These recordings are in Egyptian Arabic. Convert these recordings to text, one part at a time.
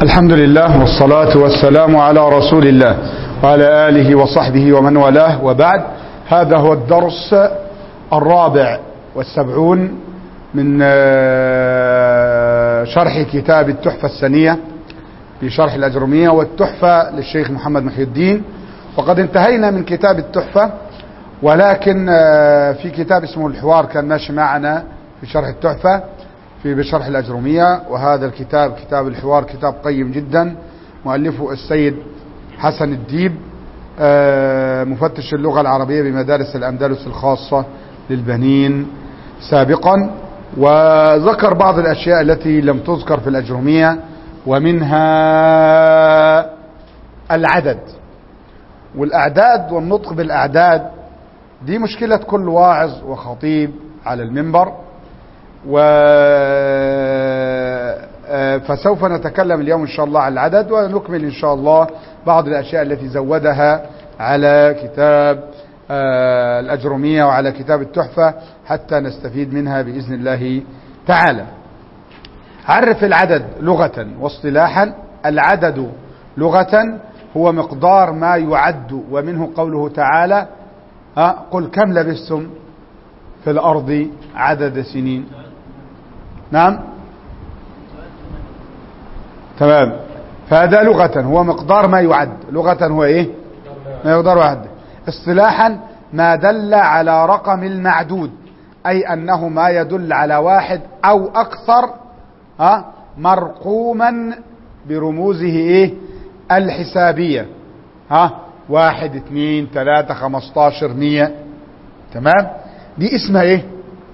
الحمد لله والصلاة والسلام على رسول الله وعلى آله وصحبه ومن والاه وبعد هذا هو الدرس الرابع والسبعون من شرح كتاب التحفة السنية في شرح الأجرمية والتحفة للشيخ محمد محي الدين وقد انتهينا من كتاب التحفة ولكن في كتاب اسمه الحوار كان ماشي معنا في شرح التحفة في بشرح الأجرمية وهذا الكتاب كتاب الحوار كتاب قيم جدا مؤلفه السيد حسن الديب مفتش اللغة العربية بمدارس الأندلس الخاصة للبنين سابقا وذكر بعض الأشياء التي لم تذكر في الأجرمية ومنها العدد والأعداد والنطق بالأعداد دي مشكلة كل واعظ وخطيب على المنبر و فسوف نتكلم اليوم إن شاء الله عن العدد ونكمل إن شاء الله بعض الأشياء التي زودها على كتاب الأجرمية وعلى كتاب التحفة حتى نستفيد منها بإذن الله تعالى عرف العدد لغة واصطلاحا العدد لغة هو مقدار ما يعد ومنه قوله تعالى قل كم لبثتم في الأرض عدد سنين نعم تمام فهذا لغة هو مقدار ما يعد لغة هو ايه ما يقدر يعد اصطلاحا ما دل على رقم المعدود اي انه ما يدل على واحد او اكثر ها مرقوما برموزه ايه الحسابية ها واحد اثنين ثلاثة خمستاشر مية تمام دي اسمها ايه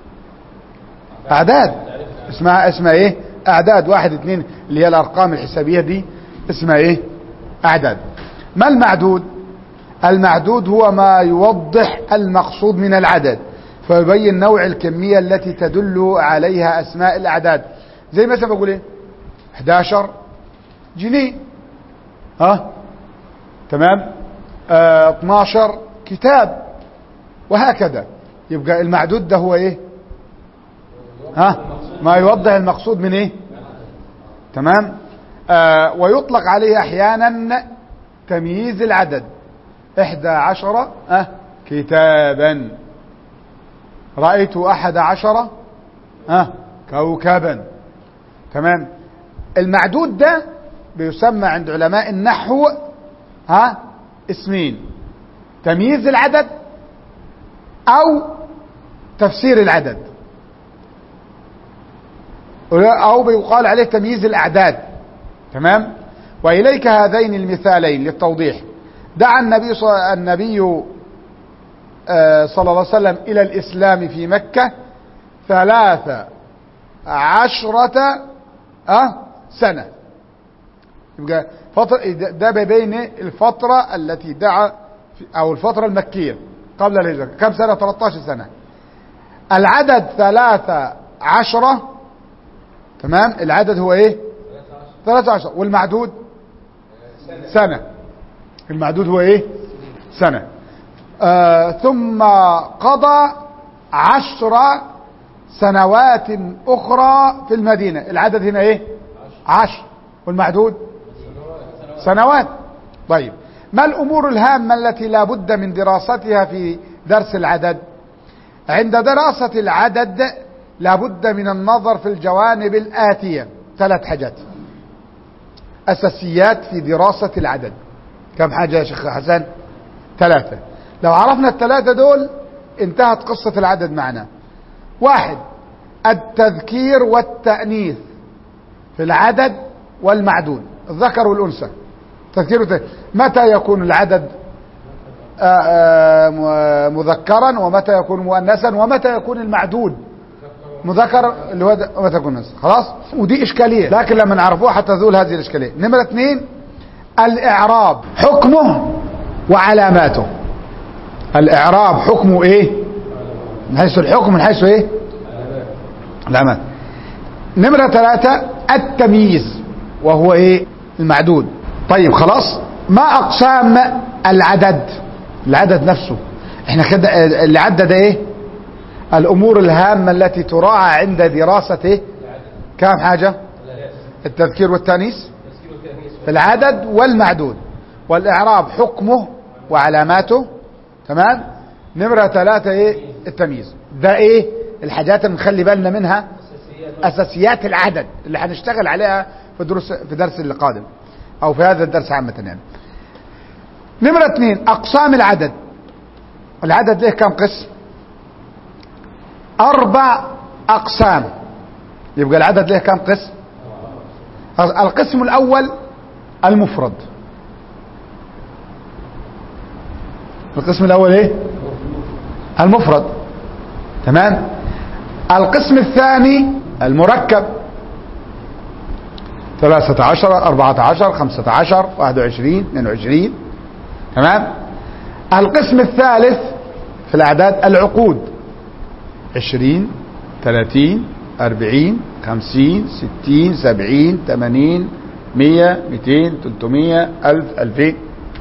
اعداد اسمها اسمها ايه اعداد واحد اثنين اللي هي الارقام الحسابية دي اسمها ايه اعداد ما المعدود المعدود هو ما يوضح المقصود من العدد فيبين نوع الكمية التي تدل عليها اسماء الاعداد زي مثلا بقول ايه 11 جنيه ها تمام آه 12 كتاب وهكذا يبقى المعدود ده هو ايه ها ما يوضح المقصود من ايه تمام آه ويطلق عليه احيانا تمييز العدد احدى عشر اه كتابا رأيت احد عشر اه كوكبا تمام المعدود ده بيسمى عند علماء النحو ها اسمين تمييز العدد او تفسير العدد او بيقال عليه تمييز الاعداد تمام واليك هذين المثالين للتوضيح دعا النبي صلى النبي صلى الله عليه وسلم الى الاسلام في مكة ثلاث عشرة أه سنة يبقى فترة ده بين الفترة التي دعا او الفترة المكية قبل الهجرة كم سنة 13 سنة العدد ثلاثة عشرة تمام العدد هو ايه 13 والمعدود سنة المعدود هو ايه سنة آه ثم قضى عشر سنوات اخرى في المدينة العدد هنا ايه عشر والمعدود سنوات طيب ما الامور الهامة التي لا بد من دراستها في درس العدد عند دراسة العدد لابد من النظر في الجوانب الآتية ثلاث حاجات أساسيات في دراسة العدد كم حاجة يا شيخ حسن ثلاثة لو عرفنا الثلاثة دول انتهت قصة العدد معنا واحد التذكير والتأنيث في العدد والمعدود الذكر والأنثى تذكير والتأنيث متى يكون العدد مذكرا ومتى يكون مؤنثا ومتى يكون المعدود مذكر اللي هو متى يكون مؤنث خلاص ودي اشكاليه لكن لما نعرفوها حتى تزول هذه الاشكاليه نمره اثنين الاعراب حكمه وعلاماته الاعراب حكمه ايه من حيث الحكم من حيث ايه العلامات نمره ثلاثه التمييز وهو ايه المعدود طيب خلاص ما اقسام العدد العدد نفسه احنا كده اللي عدد ايه الامور الهامة التي تراعى عند دراسة ايه كام حاجة التذكير والتانيث العدد والمعدود والإعراب حكمه وعلاماته تمام نمرة ثلاثة ايه التمييز ده ايه الحاجات اللي نخلي بالنا منها اساسيات العدد اللي هنشتغل عليها في دروس في درس اللي قادم او في هذا الدرس عامة يعني نمرة اثنين اقسام العدد العدد له كم قسم اربع اقسام يبقى العدد له كم قسم القسم الاول المفرد القسم الاول ايه المفرد تمام القسم الثاني المركب ثلاثة عشر أربعة عشر خمسة عشر واحد وعشرين اثنين وعشرين تمام القسم الثالث في الأعداد العقود عشرين ثلاثين أربعين خمسين ستين سبعين ثمانين مية ميتين تلتمية ألف ألفين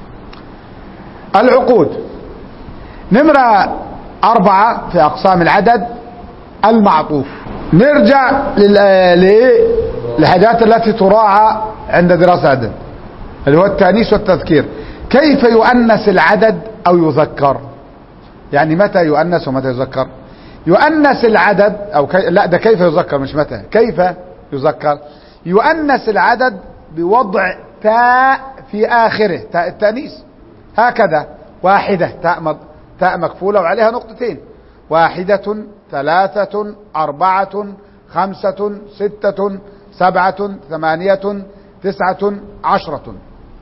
العقود نمرة أربعة في أقسام العدد المعطوف نرجع للحاجات التي تراعى عند دراسة العدد اللي هو التأنيس والتذكير كيف يؤنس العدد أو يذكر يعني متى يؤنس ومتى يذكر يؤنس العدد أو كي... لا ده كيف يذكر مش متى كيف يذكر يؤنس العدد بوضع تاء في آخره تاء التأنيس هكذا واحدة تاء مض... تاء مكفولة وعليها نقطتين واحدة ثلاثة أربعة خمسة ستة سبعة ثمانية تسعة عشرة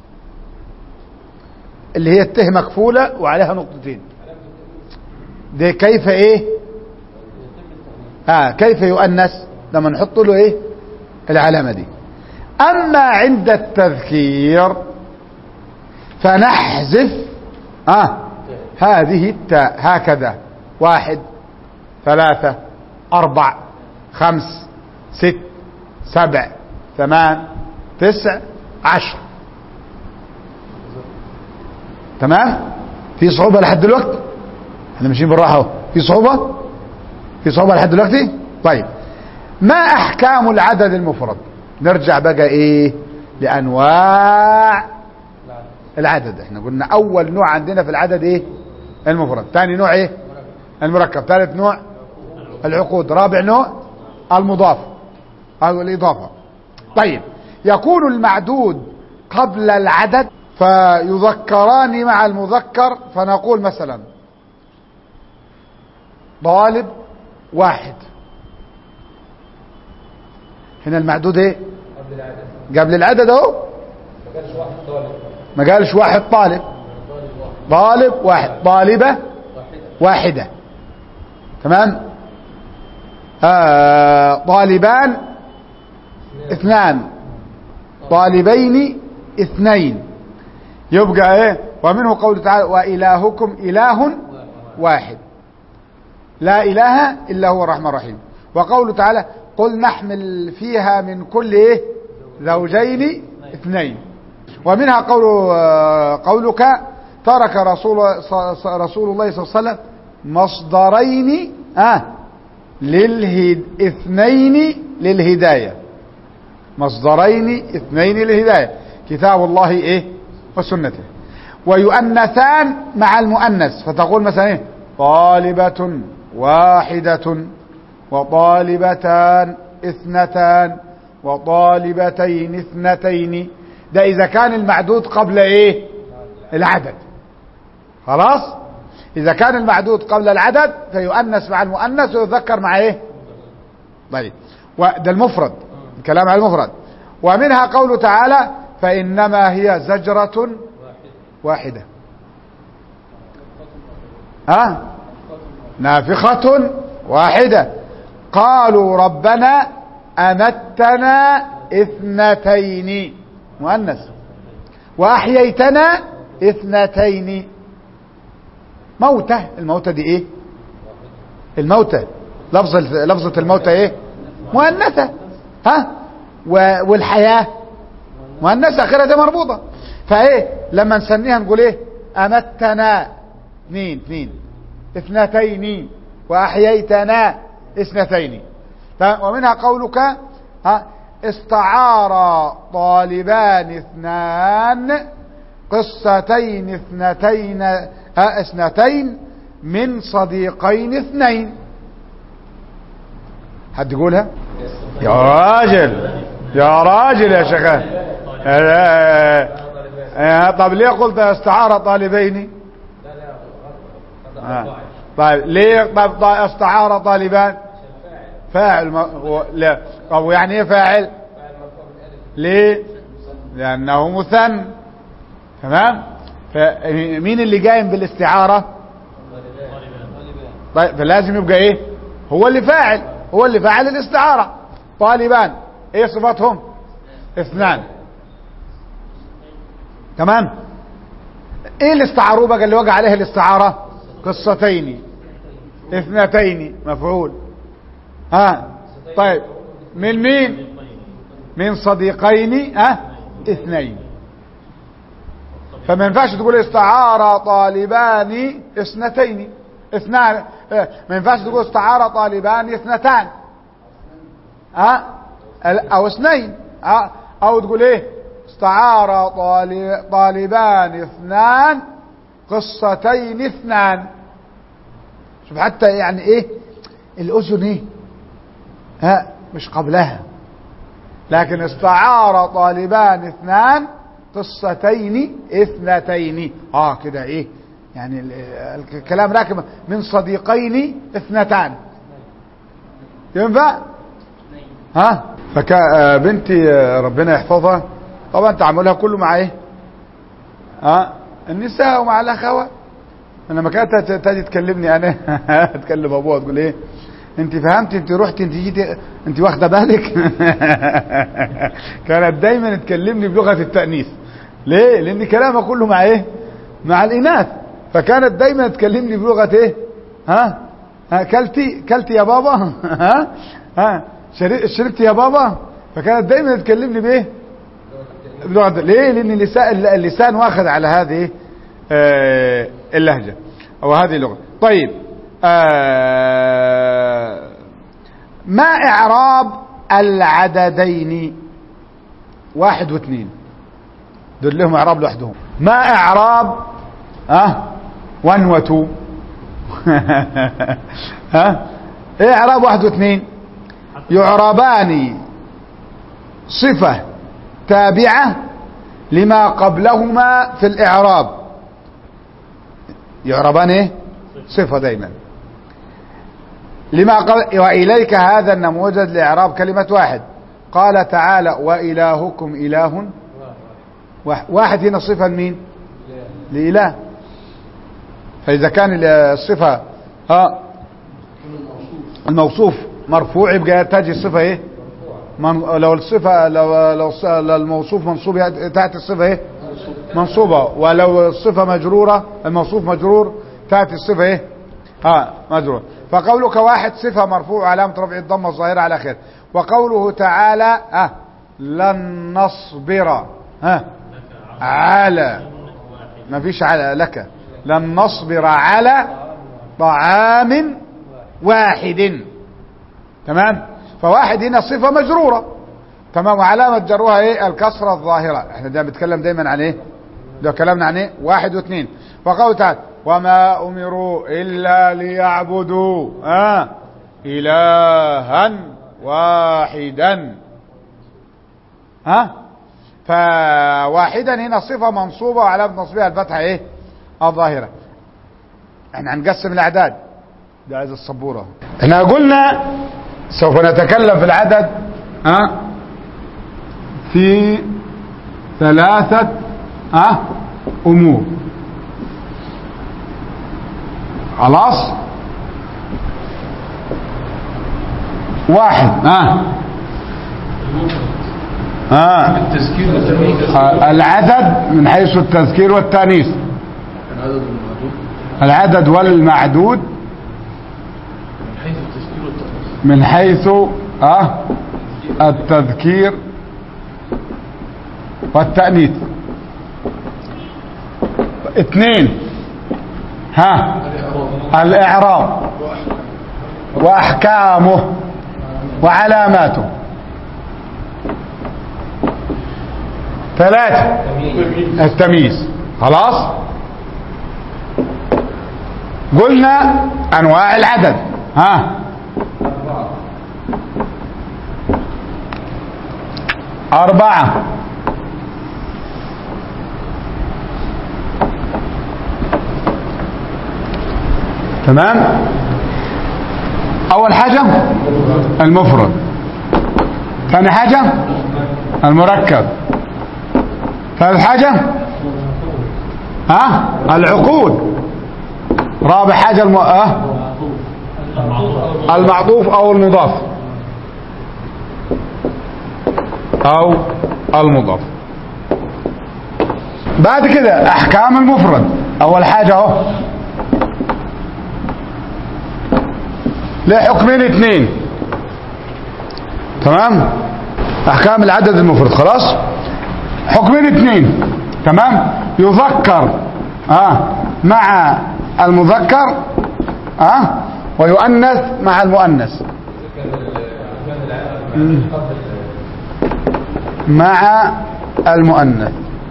اللي هي الته مكفولة وعليها نقطتين دي كيف ايه اه كيف يؤنس لما نحط له ايه العلامة دي اما عند التذكير فنحذف اه هذه التاء هكذا واحد ثلاثة أربع خمس ست سبع ثمان تسع عشر تمام في صعوبة لحد دلوقتي احنا ماشيين بالراحة اهو في صعوبة في صعوبة لحد دلوقتي طيب ما احكام العدد المفرد نرجع بقى ايه لانواع العدد احنا قلنا اول نوع عندنا في العدد ايه المفرد ثاني نوع ايه المركب ثالث نوع العقود رابع نوع المضاف او الاضافه طيب يكون المعدود قبل العدد فيذكران مع المذكر فنقول مثلا طالب واحد هنا المعدود ايه قبل العدد قبل العدد اهو ما كانش واحد طالب ما قالش واحد طالب طالب واحد طالب واحد طالبة واحدة واحدة تمام آه طالبان اثنان طالبين اثنين يبقى ايه ومنه قوله تعالى وإلهكم إله واحد لا إله إلا هو الرحمن الرحيم وقوله تعالى قل نحمل فيها من كل إيه زوجين اثنين ومنها قول آه، قولك ترك رسول ص- ص- رسول الله صلى الله عليه وسلم مصدرين آه للهد اثنين للهداية مصدرين اثنين للهداية كتاب الله ايه وسنته ويؤنثان مع المؤنث فتقول مثلا ايه طالبة واحدة وطالبتان اثنتان وطالبتين اثنتين ده اذا كان المعدود قبل ايه العدد خلاص اذا كان المعدود قبل العدد فيؤنث مع المؤنث ويذكر مع ايه طيب وده المفرد الكلام على المفرد ومنها قوله تعالى فانما هي زجرة واحدة ها نافخة واحدة قالوا ربنا أمتنا اثنتين مؤنث وأحييتنا اثنتين موتة الموتة دي ايه الموتة لفظة لفظة الموتة ايه مؤنثة ها و- والحياة مؤنثة اخرها دي مربوطة فايه لما نسميها نقول ايه امتنا اثنين اثنين اثنتين واحييتنا اثنتين ف- ومنها قولك ها استعار طالبان اثنان قصتين اثنتين آه، اثنتين من صديقين اثنين حد يقولها يا راجل يا راجل يا شيخ آه، آه، طب ليه قلت استعار طالبين لا لا غلط آه. هذا طيب ليه طب طيب استعار طالبان فاعل ما هو- لا طب يعني ايه فاعل فاعل مرفوع بالالف ليه لانه مثنى تمام فمين اللي قايم بالاستعاره طيب فلازم يبقى ايه هو اللي فاعل هو اللي فاعل الاستعاره طالبان ايه صفاتهم اثنان تمام ايه اللي استعاروه بقى اللي وقع عليه الاستعاره قصتين اثنتين مفعول ها طيب من مين من صديقين ها اثنين فما ينفعش تقول استعار طالبان اثنتين اثنان اه، ما ينفعش تقول استعار طالبان اثنتان ها ال- او اثنين ها او تقول ايه استعار طالب طالبان اثنان قصتين اثنان شوف حتى يعني ايه الاذن ايه ها مش قبلها لكن استعار طالبان اثنان قصتين اثنتين اه كده ايه يعني ال- ال- الكلام راكب من صديقين اثنتان ينفع ها فكا آه، بنتي آه، ربنا يحفظها طبعا تعاملها كله مع ايه ها النساء ومع الاخوات انا لما كانت تت- تجي تكلمني انا اتكلم ابوها تقول ايه انت فهمت انت رحت انت جيتي انت واخده بالك كانت دايما تكلمني بلغه التانيث ليه لان كلامها كله مع ايه مع الاناث فكانت دايما تكلمني بلغه ايه ها ها كلتي كلتي يا بابا ها ها شري- شربتي يا بابا فكانت دايما تكلمني بايه بلغة ليه لان اللسان اللسان واخذ على هذه آه، اللهجة او هذه اللغة طيب آه، ما اعراب العددين واحد واثنين دول لهم اعراب لوحدهم ما اعراب ها 1 و 2 ها ايه اعراب واحد واثنين يعربان صفة تابعة لما قبلهما في الإعراب يعربان إيه؟ صفة دايما لما قبل وإليك هذا النموذج لإعراب كلمة واحد قال تعالى وإلهكم إله واحد, واحد هنا صفة مين لإله فإذا كان الصفة ها الموصوف مرفوع يبقى تجي الصفة ايه من لو الصفة لو لو الص- لو الموصوف منصوب تأتي الصفة ايه منصوبة ولو الصفة مجرورة الموصوف مجرور تأتي الصفة ايه ها مجرور فقولك واحد صفة مرفوع علامة رفع الضمة الظاهرة على آخر وقوله تعالى ها لن نصبر ها على ما فيش على لك لن نصبر على طعام واحد تمام فواحد هنا صفة مجرورة تمام وعلامة جرها ايه الكسرة الظاهرة احنا دايما بنتكلم دايما عن ايه ده كلامنا عن ايه واحد واثنين وقوله تعالى وما امروا الا ليعبدوا آه الها واحدا ها فواحدا هنا صفة منصوبة وعلامة نصبها الفتحة ايه الظاهرة احنا هنقسم الاعداد ده عايز السبورة احنا قلنا سوف نتكلم في العدد ها في ثلاثة ها امور خلاص واحد ها ها التذكير والتمييز آه، العدد من حيث التذكير والتانيث العدد الموجود العدد والمعدود من حيث التذكير والتمييز من حيث أه التذكير والتأنيث اثنين ها الإعراب وأحكامه وعلاماته ثلاثة التمييز خلاص قلنا انواع العدد ها أربعة تمام أول حاجة المفرد ثاني حاجة المركب ثالث حاجة ها العقود رابع حاجة الم... أه؟ المعطوف أو المضاف أو المضاف بعد كده أحكام المفرد أول حاجة أهو له حكمين اثنين تمام أحكام العدد المفرد خلاص حكمين اثنين تمام يذكر آه مع المذكر آه ويؤنث مع المؤنث مم. مع المؤنث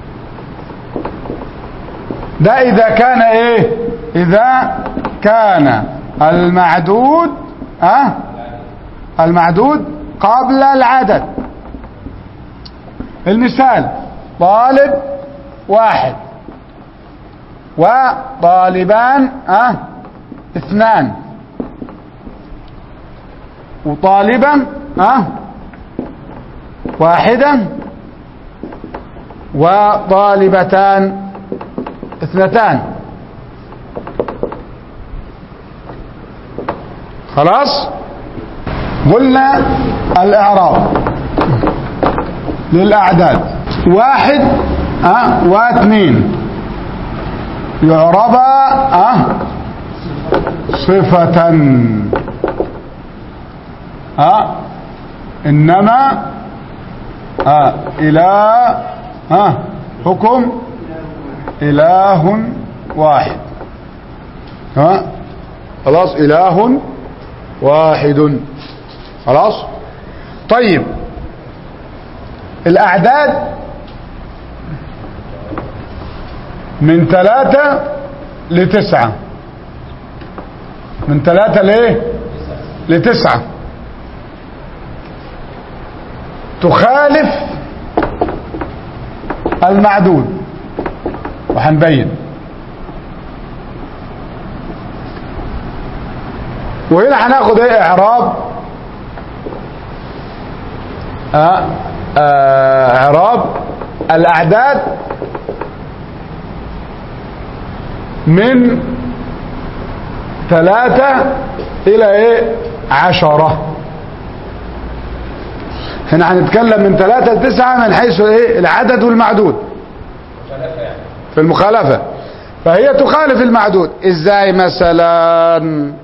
ده اذا كان ايه اذا كان المعدود اه المعدود قبل العدد المثال طالب واحد وطالبان اه اثنان وطالبا اه واحدا وطالبتان اثنتان خلاص قلنا الاعراب للاعداد واحد اه واثنين يعربا اه صفة اه انما آه إله آه حكم إله واحد ها خلاص إله واحد خلاص طيب الأعداد من ثلاثة لتسعة من ثلاثة ليه لتسعة تخالف المعدود وهنبين وهنا هناخد ايه اعراب آه آه اعراب الاعداد من ثلاثة الى ايه عشرة هنا هنتكلم من ثلاثة لتسعة من حيث ايه العدد والمعدود في المخالفة فهي تخالف المعدود ازاي مثلا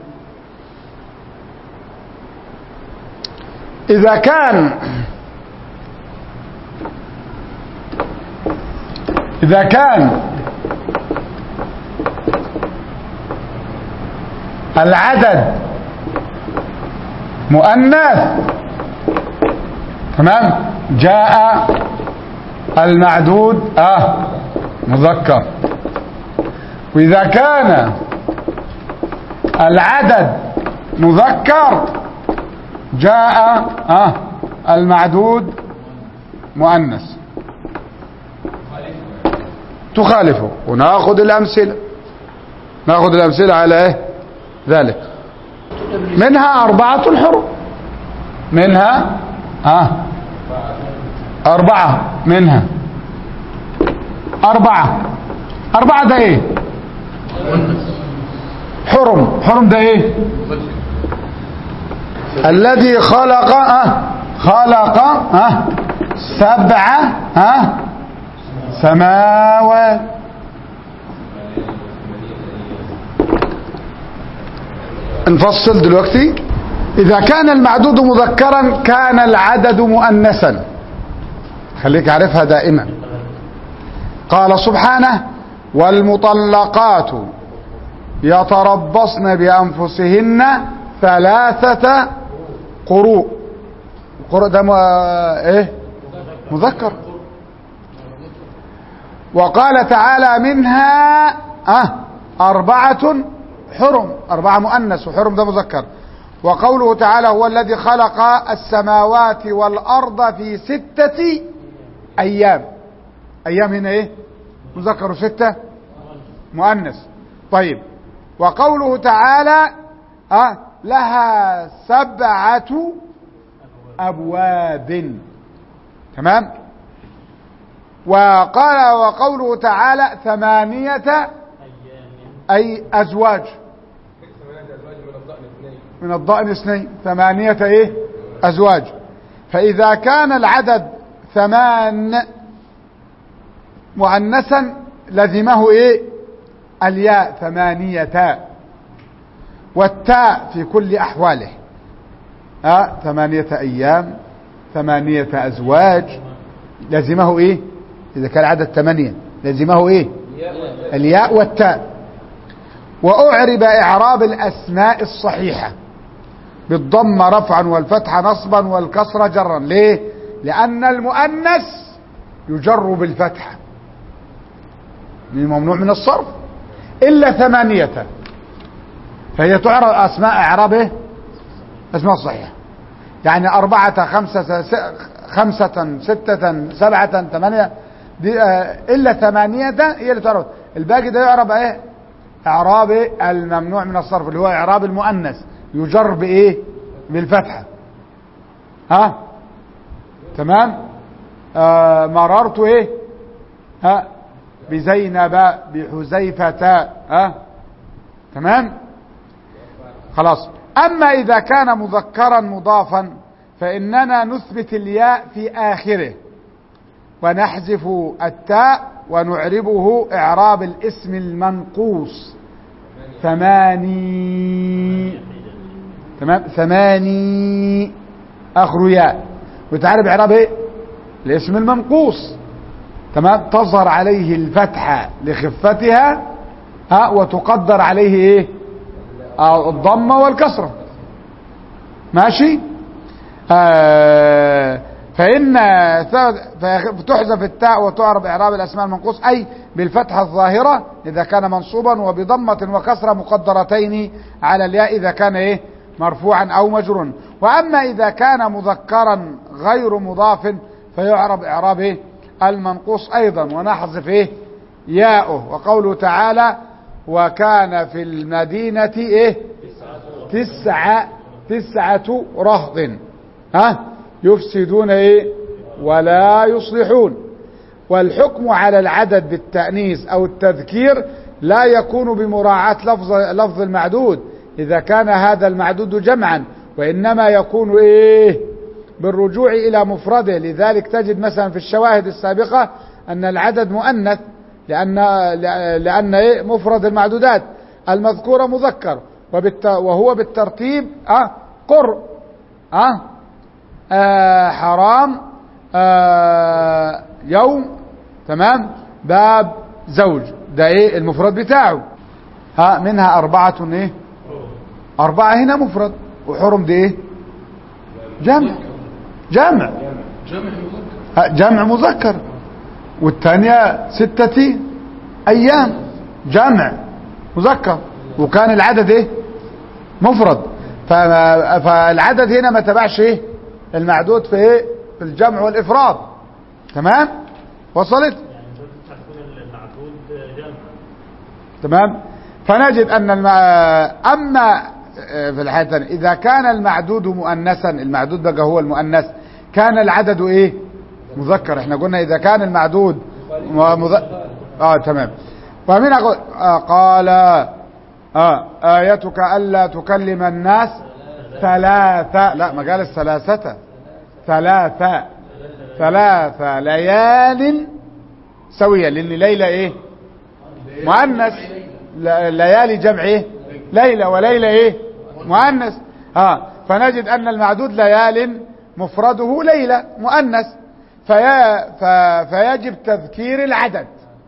اذا كان اذا كان العدد مؤنث تمام جاء المعدود اه مذكر واذا كان العدد مذكر جاء اه المعدود مؤنث تخالفه وناخذ الامثله ناخذ الامثله على ايه ذلك منها اربعه حروف منها اه أربعة منها أربعة أربعة ده إيه حرم حرم ده إيه الذي خلق أه خلق أه سبع أه سماوات نفصل دلوقتي إذا كان المعدود مذكرا كان العدد مؤنثا خليك عارفها دائما قال سبحانه والمطلقات يتربصن بأنفسهن ثلاثة قروء قروء ده م... ايه مذكر وقال تعالى منها أه أربعة حرم أربعة مؤنث وحرم ده مذكر وقوله تعالى هو الذي خلق السماوات والأرض في ستة أيام أيام هنا إيه مذكر ستة مؤنث طيب وقوله تعالى أه لها سبعة أبواب تمام وقال وقوله تعالى ثمانية أي أزواج من الضأن اثنين ثمانية ايه أزواج فإذا كان العدد ثمان مؤنثا لزمه ايه الياء ثمانية والتاء في كل أحواله آه ثمانية أيام ثمانية أزواج لزمه إيه إذا كان العدد ثمانية لزمه إيه الياء والتاء وأعرب إعراب الأسماء الصحيحة بالضم رفعا والفتح نصبا والكسر جرا ليه لأن المؤنث يجر بالفتحة ممنوع من الصرف إلا ثمانية فهي تعرف أسماء إعرابه أسماء صحيحة يعني أربعة خمسة خمسة ستة سبعة ثمانية دي آه إلا ثمانية هي اللي تعرف الباقي ده يعرب إيه إعراب الممنوع من الصرف اللي هو إعراب المؤنث يجر بإيه بالفتحة ها تمام آه مررت إيه ها بزينب بحذيفة ها تمام خلاص أما إذا كان مذكرا مضافا فإننا نثبت الياء في آخره ونحذف التاء ونعربه إعراب الاسم المنقوص ثماني تمام ثماني آخر ياء وتعرف إعراب إيه الاسم المنقوص تمام تظهر عليه الفتحة لخفتها ها وتقدر عليه ايه آه الضمة والكسرة ماشي آه فإن تحذف التاء وتعرب إعراب الأسماء المنقوص أي بالفتحة الظاهرة إذا كان منصوبا وبضمة وكسرة مقدرتين على الياء إذا كان إيه مرفوعا أو مجرا وأما إذا كان مذكرا غير مضاف فيعرب إعراب إيه المنقوص أيضا ونحذف إيه ياؤه وقوله تعالى وكان في المدينة إيه تسعة تسعة رهط ها يفسدون إيه ولا يصلحون والحكم على العدد بالتأنيث أو التذكير لا يكون بمراعاة لفظ لفظ المعدود إذا كان هذا المعدود جمعا وإنما يكون إيه بالرجوع إلى مفرده لذلك تجد مثلا في الشواهد السابقة أن العدد مؤنث لأن لأن إيه مفرد المعدودات المذكورة مذكر وبالت وهو بالترتيب أه قر أه آه حرام آه يوم تمام باب زوج ده ايه المفرد بتاعه ها منها أربعة ايه أربعة هنا مفرد وحرم دي ايه جمع جمع جمع مذكر ها، جمع مذكر والثانية ستة أيام جمع مذكر وكان العدد ايه مفرد فما- فالعدد هنا ما تبعش ايه المعدود في ايه في الجمع والإفراد تمام وصلت يعني انت تكون المعدود جمع تمام فنجد أن الم... أما في الحالة الثانية إذا كان المعدود مؤنثا المعدود بقى هو المؤنث كان العدد إيه مذكر احنا قلنا إذا كان المعدود مذ... آه تمام ومن أقول آه قال آه آيتك ألا تكلم الناس ثلاثة لا ما قال الثلاثة ثلاثة ثلاثة ليال سوية لأن ليلة إيه مؤنث ل- ليالي جمع ايه ليلة وليلة ايه مؤنث ها فنجد ان المعدود ليال مفرده ليلة مؤنث في ف فيجب تذكير العدد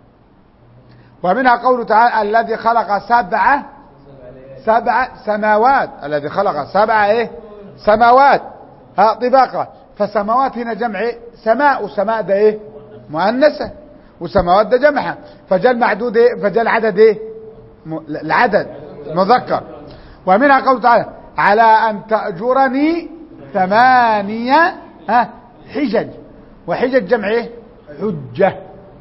ومنها قوله تعالى الذي خلق سبع سبع سماوات الذي خلق سبع ايه سماوات ها طباقة فسماوات هنا جمع ايه سماء وسماء ده ايه مؤنثة وسماوات ده جمعها فجاء المعدود ايه فجاء العدد ايه م- العدد مذكر ومنها قوله تعالى على ان تأجرني ثمانية ها حجج وحجج جمع ايه حجة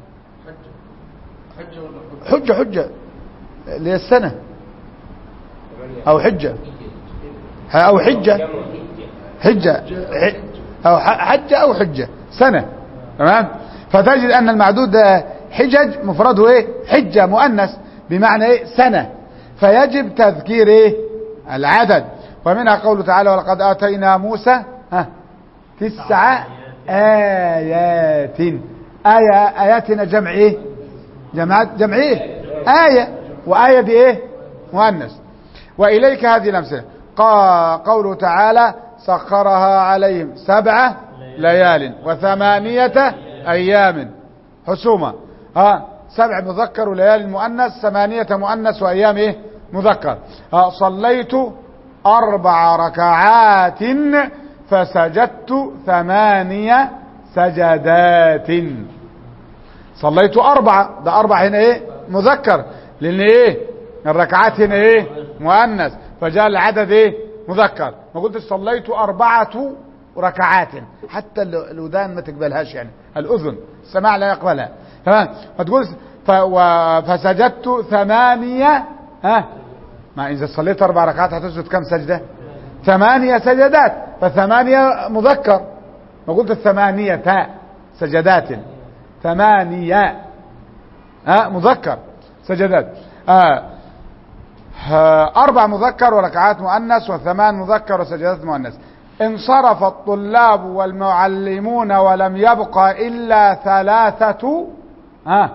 حجة ولا حجة؟ حجة حجة اللي هي السنة او حجة ها، او حجة حجة ح- او ح- حجة او حجة سنة تمام فتجد ان المعدود ده حجج مفرده ايه حجة مؤنث بمعنى ايه سنة فيجب تذكير ايه العدد ومنها قوله تعالى ولقد اتينا موسى ها تسع ايات آية اياتنا جمع ايه جمع جمع ايه آية وآية دي ايه مؤنث وإليك هذه الأمثلة قا- قوله تعالى سخرها عليهم سبع ليال وثمانية أيام حسومة ها سبع مذكر وليال مؤنث ثمانية مؤنث وأيام إيه مذكر ها صليت أربع ركعات فسجدت ثمانية سجدات صليت أربعة ده أربعة هنا إيه مذكر لأن إيه الركعات هنا إيه مؤنث فجاء العدد إيه مذكر ما قلتش صليت أربعة ركعات حتى ال- الودان ما تقبلهاش يعني الأذن السماع لا يقبلها تمام فتقول ف و- فسجدت ثمانية ها ما إذا صليت أربع ركعات هتسجد كم سجدة ثمانية سجدات فثمانية مذكر ما قلت الثمانية تاء سجدات ثمانية ها مذكر سجدات آه. آه. أربع مذكر وركعات مؤنث وثمان مذكر وسجدات مؤنث انصرف الطلاب والمعلمون ولم يبق إلا ثلاثة ها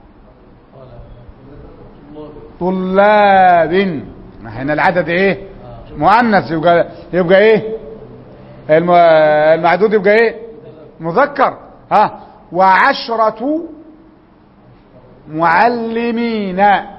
طلاب هنا العدد ايه مؤنث يبقى يبقى ايه الم- المعدود يبقى ايه مذكر ها وعشرة معلمين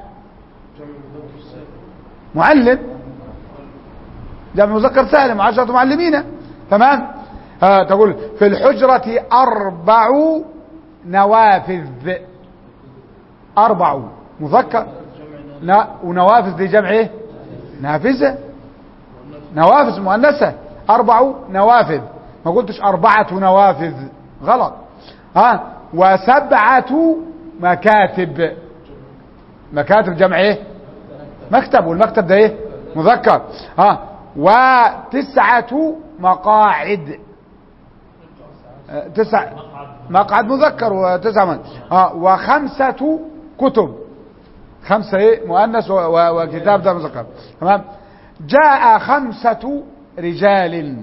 معلم جمع مذكر سالم عشرة معلمين تمام ها تقول في الحجرة أربع نوافذ أربع مذكر لا ونوافذ دي جمع ايه نافذة نوافذ مؤنثة أربع نوافذ ما قلتش أربعة نوافذ غلط ها وسبعة مكاتب مكاتب جمع ايه مكتب والمكتب ده ايه مذكر ها وتسعة مقاعد آه، تسع مقعد مذكر وتسعة من ها وخمسة كتب خمسة ايه مؤنث و- و- وكتاب ده مذكر تمام جاء خمسة رجال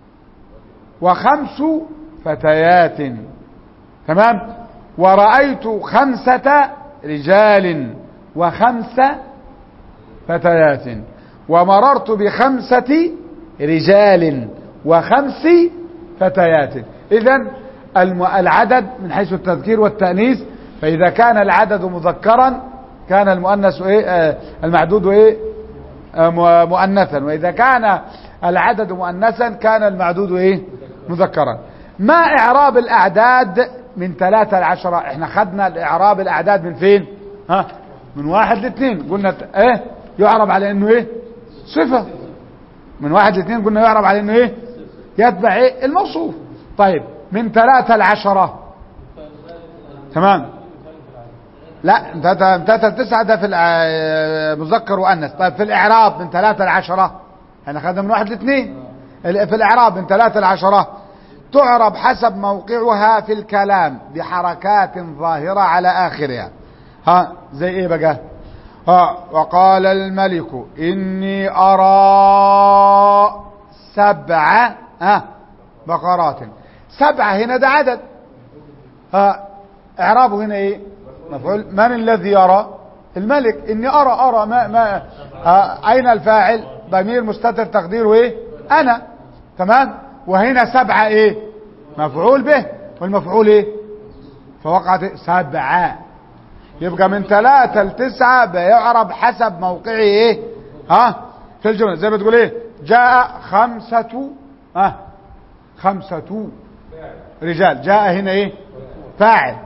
وخمس فتيات تمام ورأيت خمسة رجال وخمس فتيات ومررت بخمسة رجال وخمس فتيات إذا العدد من حيث التذكير والتأنيث فإذا كان العدد مذكرا كان المؤنث إيه آه، المعدود إيه آه، مو- مؤنثا وإذا كان العدد مؤنثا كان المعدود إيه مذكرا ما إعراب الأعداد من ثلاثة لعشرة احنا خدنا الإعراب الأعداد من فين ها من واحد لاثنين قلنا ت- ايه يعرب على انه ايه صفة من واحد لاثنين قلنا يعرب على انه ايه يتبع ايه الموصوف طيب من ثلاثة لعشرة تمام لا من ثلاثة من ثلاثة لتسعة ده في الع- مذكر وأنث طيب في الإعراب من ثلاثة لعشرة احنا خدنا من واحد لاثنين ال- في الإعراب من ثلاثة لعشرة تعرب حسب موقعها في الكلام بحركات ظاهرة على آخرها ها زي ايه بقى ها وقال الملك إني أرى سبع ها بقرات سبعة هنا ده عدد ها اعرابه هنا ايه مفعول من الذي يرى الملك اني ارى ارى ما ما ها اين الفاعل ضمير مستتر تقديره ايه انا تمام وهنا سبعة ايه مفعول به والمفعول ايه فوقعت سبعة يبقى من ثلاثة لتسعة بيعرب حسب موقعه ايه ها في الجملة زي ما تقول ايه جاء خمسة ها خمسة رجال جاء هنا ايه فاعل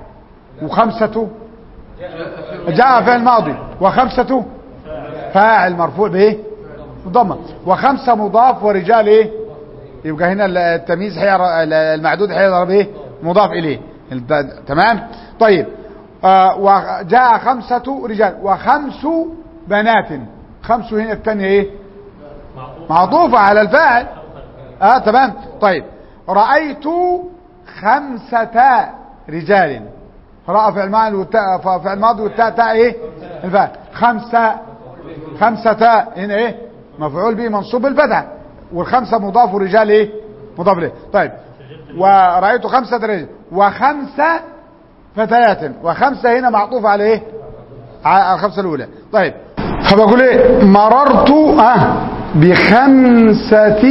وخمسة جاء فعل ماضي وخمسة فاعل مرفوع بايه ضمه وخمسة مضاف ورجال ايه يبقى هنا التمييز حير المعدود حيضرب ايه مضاف اليه الت- تمام طيب آه وجاء خمسة رجال وخمس بنات خمس هنا الثانية ايه معطوفة على الفاعل اه تمام طيب رأيت خمسة رجال رأى فعل ماضي والتاء فعل ماضي والتاء تاء ايه الفاعل خمسة خمسة تاء هنا ايه مفعول به منصوب بالفتحة والخمسة مضاف ورجال ايه مضاف اليه طيب ورأيت خمسة رجال وخمسة فتيات وخمسة هنا معطوفة على ايه على الخمسة الاولى طيب فبقول ايه مررت اه بخمسة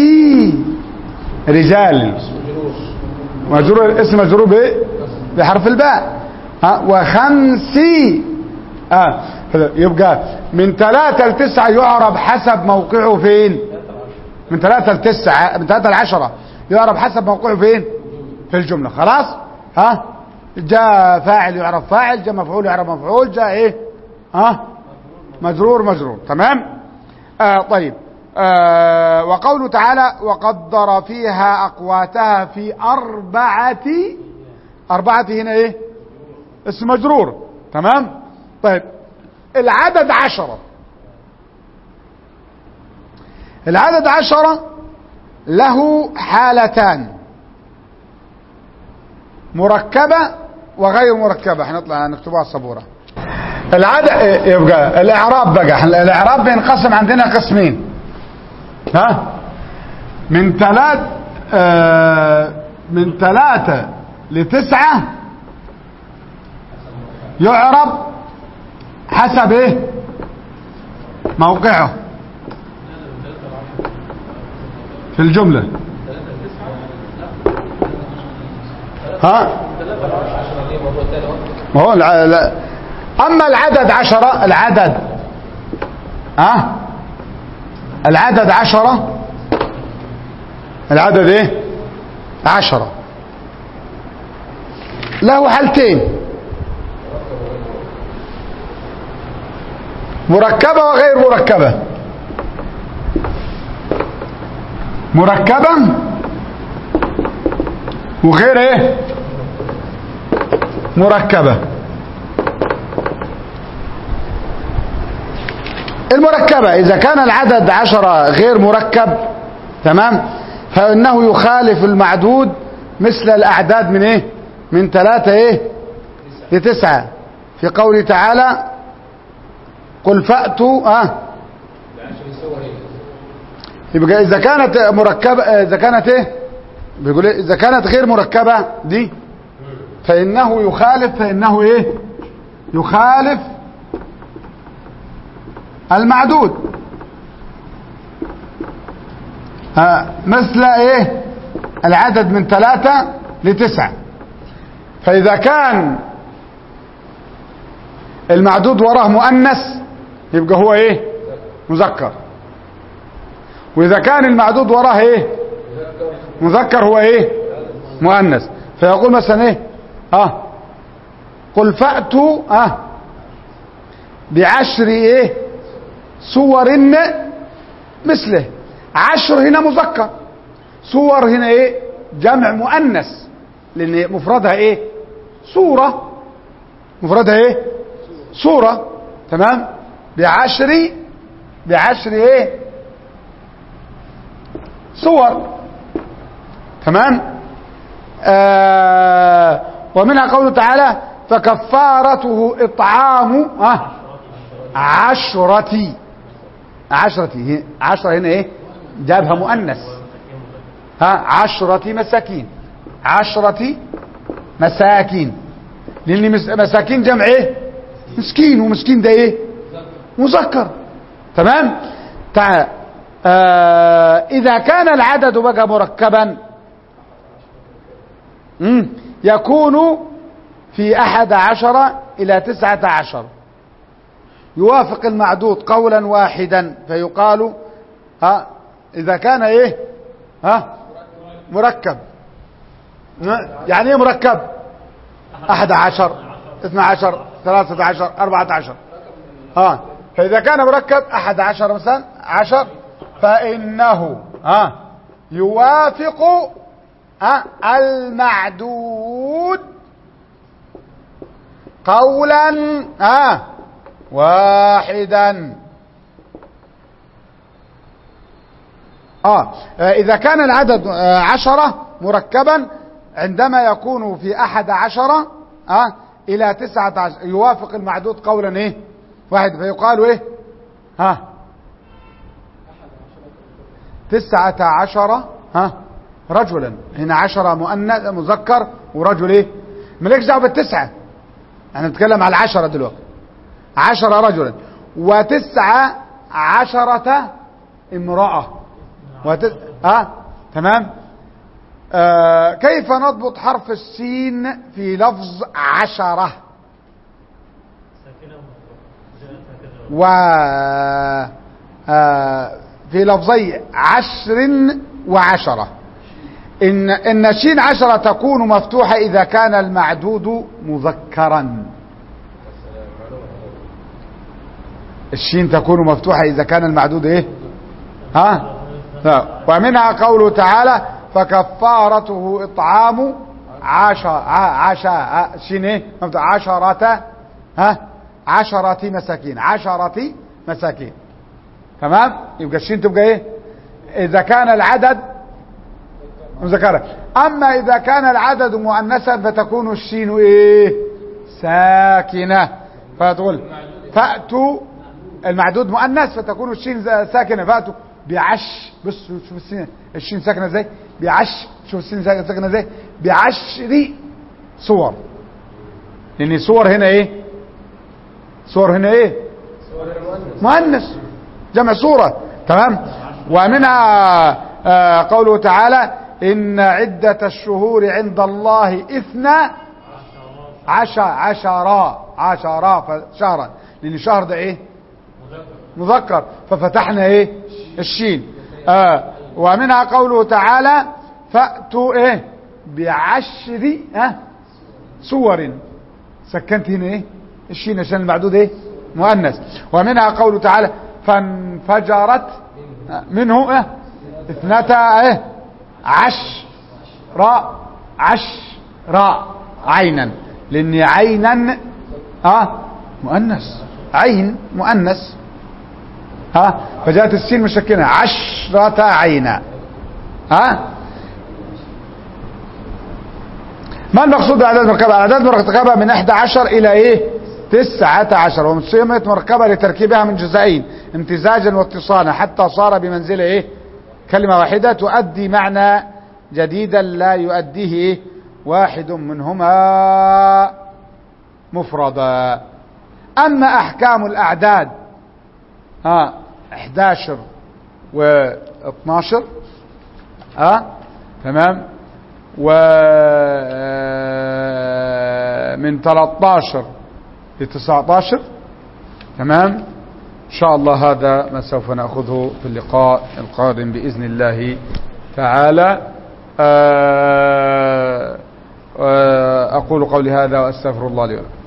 رجال مجرور اسم مجرور بايه بحرف الباء ها وخمسي اه يبقى من ثلاثة لتسعة يعرب حسب موقعه فين من ثلاثة لتسعة من ثلاثة لعشرة يعرب حسب موقعه فين في الجملة خلاص ها جاء فاعل يعرف فاعل جاء مفعول يعرف مفعول جاء ايه ها مجرور مجرور تمام آه طيب آه وقوله تعالى وقدر فيها أقواتها في أربعة أربعة هنا إيه اسم مجرور تمام طيب العدد عشرة العدد عشرة له حالتان مركبة وغير مركبة هنطلع نكتبها على السبورة العدد يبقى الاعراب بقى الاعراب بينقسم عندنا قسمين ها من ثلاث آه من ثلاثة لتسعة يعرب حسب ايه موقعه في الجملة ها ما هو الع... لا. اما العدد عشرة العدد ها العدد عشرة العدد ايه عشرة له حالتين مركبة وغير مركبة مركبة وغير ايه مركبة المركبة إذا كان العدد عشرة غير مركب تمام فإنه يخالف المعدود مثل الأعداد من إيه من ثلاثة إيه لتسعة في قوله تعالى قل فأتوا آه يبقى إذا كانت مركبة إذا كانت إيه بيقول إيه إذا كانت غير مركبة دي فإنه يخالف فإنه إيه يخالف المعدود آه مثل ايه العدد من ثلاثة لتسعة فإذا كان المعدود وراه مؤنث يبقى هو ايه مذكر وإذا كان المعدود وراه ايه مذكر هو ايه مؤنث فيقول مثلا ايه اه قل فأتوا اه بعشر ايه صور مثله عشر هنا مذكر صور هنا ايه جمع مؤنث لان مفردها ايه صورة مفردها ايه صورة تمام بعشر بعشر ايه صور تمام آه ومنها قوله تعالى فكفارته اطعام آه عشرة عشرة عشرة هنا ايه جابها مؤنث ها عشرة مساكين عشرة مساكين لان مساكين جمع ايه مسكين ومسكين ده ايه مذكر تمام تعال آه اذا كان العدد بقى مركبا مم. يكون في احد عشر الى تسعة عشر يوافق المعدود قولا واحدا فيقال ها اذا كان ايه ها مركب يعني ايه مركب احد عشر 12 13 14 اه فإذا كان مركب أحد عشر مثلا عشر فإنه اه يوافق آه المعدود قولا آه واحدا آه إذا كان العدد آه عشرة مركبا عندما يكون في أحد عشرة آه إلى تسعة عشر يوافق المعدود قولا إيه واحد فيقال إيه ها تسعة عشر ها رجلا هنا عشرة مؤنث مذكر ورجل ايه مالكش دعوه بالتسعة انا بتكلم على العشرة دلوقتي عشرة رجلا وتسعة عشرة امرأة وتس... اه تمام آه كيف نضبط حرف السين في لفظ عشرة ساكنة ومفتوحة جاءت هكذا و آه في لفظي عشر وعشرة إن, إن الشين عشرة تكون مفتوحة إذا كان المعدود مذكرا الشين تكون مفتوحة إذا كان المعدود إيه ها لا. ومنها قوله تعالى فكفارته إطعام عشر عشا شين إيه مفتوح. عشرة ها عشرة مساكين عشرة مساكين تمام يبقى الشين تبقى ايه اذا كان العدد مذكرا اما اذا كان العدد مؤنثا فتكون الشين ايه ساكنه فتقول فاتوا المعدود مؤنث فتكون الشين ساكنه فاتوا بعش بص شوف السين الشين ساكنه ازاي بعش شوف السين ساكنه ازاي بعشر صور لان صور هنا ايه صور هنا ايه مؤنث جمع صورة تمام ومنها آه قوله تعالى إن عدة الشهور عند الله إثنى عشر عشرا عشرا فشهرا لأن شهر ده إيه مذكر ففتحنا إيه الشين آه ومنها قوله تعالى فأتوا إيه بعشر آه صور سكنت هنا إيه الشين عشان المعدود إيه مؤنث ومنها قوله تعالى فانفجرت منه إيه؟ اثنتا ايه عش راء عش راء عينا لان عينا اه مؤنث عين مؤنث ها فجاءت السين مشكلة عشرة عينا ها ما المقصود باعداد مركبة اعداد مركبة من 11 الى ايه تسعة عشر ومسميت مركبة لتركيبها من جزئين امتزاجا واتصالا حتى صار بمنزله ايه كلمة واحدة تؤدي معنى جديدا لا يؤديه إيه؟ واحد منهما مفردا أما أحكام الأعداد ها 11 و 12 ها تمام و من 13 ل 19 تمام إن شاء الله هذا ما سوف نأخذه في اللقاء القادم بإذن الله تعالى أقول قولي هذا وأستغفر الله لي ولكم